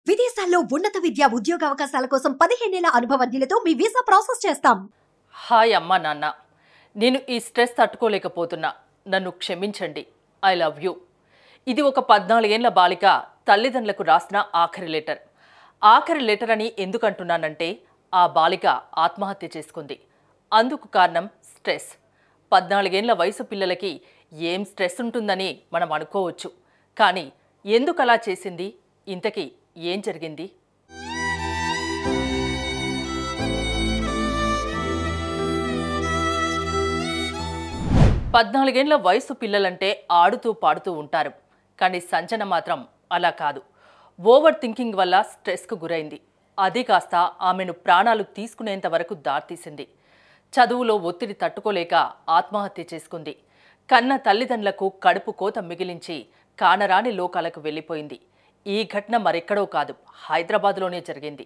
విదేశాల్లో ఉన్నత విద్య ఉద్యోగ అవకాశాల కోసం పదిహేనేళ్ల అనుభవజ్ఞులతో మీ వీసా ప్రాసెస్ చేస్తాం హాయ్ అమ్మా నాన్న నేను ఈ స్ట్రెస్ తట్టుకోలేకపోతున్నా నన్ను క్షమించండి ఐ లవ్ యూ ఇది ఒక పద్నాలుగేళ్ల బాలిక తల్లిదండ్రులకు రాసిన ఆఖరి లెటర్ ఆఖరి లెటర్ అని ఎందుకు అంటున్నానంటే ఆ బాలిక ఆత్మహత్య చేసుకుంది అందుకు కారణం స్ట్రెస్ పద్నాలుగేళ్ల వయసు పిల్లలకి ఏం స్ట్రెస్ ఉంటుందని మనం అనుకోవచ్చు కానీ ఎందుకు అలా చేసింది ఇంతకీ ఏం జరిగింది పద్నాలుగేళ్ల వయసు పిల్లలంటే ఆడుతూ పాడుతూ ఉంటారు కానీ సంజన మాత్రం అలా కాదు ఓవర్ థింకింగ్ వల్ల స్ట్రెస్కు గురైంది అది కాస్త ఆమెను ప్రాణాలు తీసుకునేంత వరకు దారితీసింది చదువులో ఒత్తిడి తట్టుకోలేక ఆత్మహత్య చేసుకుంది కన్న తల్లిదండ్రులకు కడుపు కోత మిగిలించి కానరాని లోకాలకు వెళ్ళిపోయింది ఈ ఘటన మరెక్కడో కాదు హైదరాబాద్లోనే జరిగింది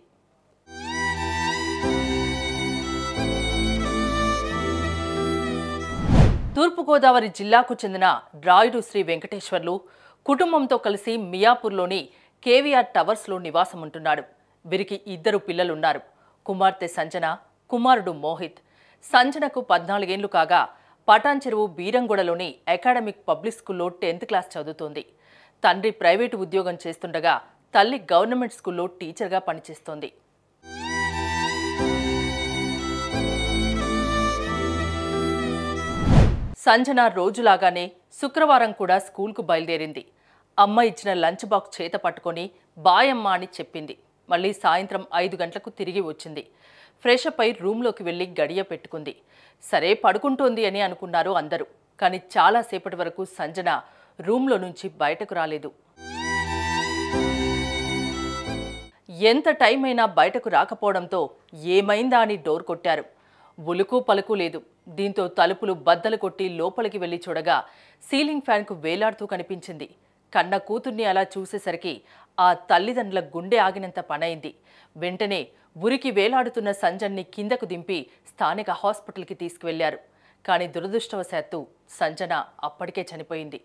తూర్పుగోదావరి జిల్లాకు చెందిన రాయుడు శ్రీ వెంకటేశ్వర్లు కుటుంబంతో కలిసి మియాపూర్లోని కేవీఆర్ టవర్స్లో నివాసం ఉంటున్నాడు వీరికి ఇద్దరు పిల్లలున్నారు కుమార్తె సంజన కుమారుడు మోహిత్ సంజనకు పద్నాలుగేండ్లు కాగా పటాన్ చెరువు బీరంగూడలోని అకాడమిక్ పబ్లిక్ స్కూల్లో టెన్త్ క్లాస్ చదువుతోంది తండ్రి ప్రైవేటు ఉద్యోగం చేస్తుండగా తల్లి గవర్నమెంట్ స్కూల్లో టీచర్గా పనిచేస్తోంది సంజన రోజులాగానే శుక్రవారం కూడా స్కూల్కు బయలుదేరింది అమ్మ ఇచ్చిన లంచ్ బాక్స్ చేత పట్టుకొని బాయమ్మ అని చెప్పింది మళ్ళీ సాయంత్రం ఐదు గంటలకు తిరిగి వచ్చింది ఫ్రెష్ అప్ అయి రూమ్లోకి వెళ్ళి గడియ పెట్టుకుంది సరే పడుకుంటోంది అని అనుకున్నారు అందరూ కానీ చాలాసేపటి వరకు సంజన రూమ్లో నుంచి బయటకు రాలేదు ఎంత టైం అయినా బయటకు రాకపోవడంతో ఏమైందా అని డోర్ కొట్టారు ఉలుకు పలుకు లేదు దీంతో తలుపులు బద్దలు కొట్టి లోపలికి వెళ్లి చూడగా సీలింగ్ ఫ్యాన్కు వేలాడుతూ కనిపించింది కన్న కూతుర్ని అలా చూసేసరికి ఆ తల్లిదండ్రుల గుండె ఆగినంత పనైంది వెంటనే ఉరికి వేలాడుతున్న సంజన్ని కిందకు దింపి స్థానిక హాస్పిటల్కి తీసుకువెళ్లారు కానీ దురదృష్టవశాత్తు సంజన అప్పటికే చనిపోయింది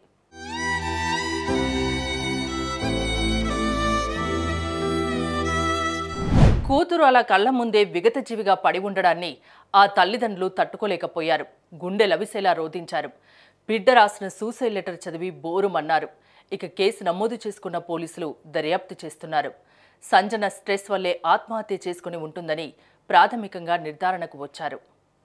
కూతురు అలా కళ్ళ ముందే విగతజీవిగా పడి ఉండడాన్ని ఆ తల్లిదండ్రులు తట్టుకోలేకపోయారు గుండె లవిసేలా రోధించారు బిడ్డ రాసిన సూసైడ్ లెటర్ చదివి బోరుమన్నారు ఇక కేసు నమోదు చేసుకున్న పోలీసులు దర్యాప్తు చేస్తున్నారు సంజన స్ట్రెస్ వల్లే ఆత్మహత్య చేసుకుని ఉంటుందని ప్రాథమికంగా నిర్ధారణకు వచ్చారు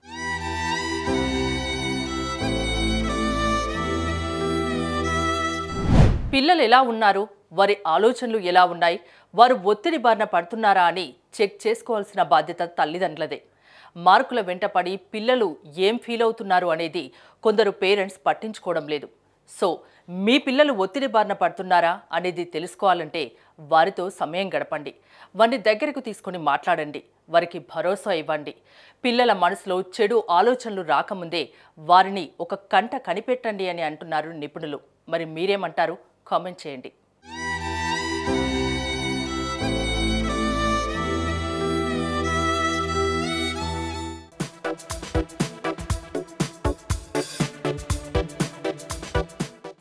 పిల్లలు ఎలా ఉన్నారు వారి ఆలోచనలు ఎలా ఉన్నాయి వారు ఒత్తిడి బారిన పడుతున్నారా అని చెక్ చేసుకోవాల్సిన బాధ్యత తల్లిదండ్రులదే మార్కుల వెంటపడి పిల్లలు ఏం ఫీల్ అవుతున్నారు అనేది కొందరు పేరెంట్స్ పట్టించుకోవడం లేదు సో మీ పిల్లలు ఒత్తిడి బారిన పడుతున్నారా అనేది తెలుసుకోవాలంటే వారితో సమయం గడపండి వారిని దగ్గరకు తీసుకొని మాట్లాడండి వారికి భరోసా ఇవ్వండి పిల్లల మనసులో చెడు ఆలోచనలు రాకముందే వారిని ఒక కంట కనిపెట్టండి అని అంటున్నారు నిపుణులు మరి మీరేమంటారు కామెంట్ చేయండి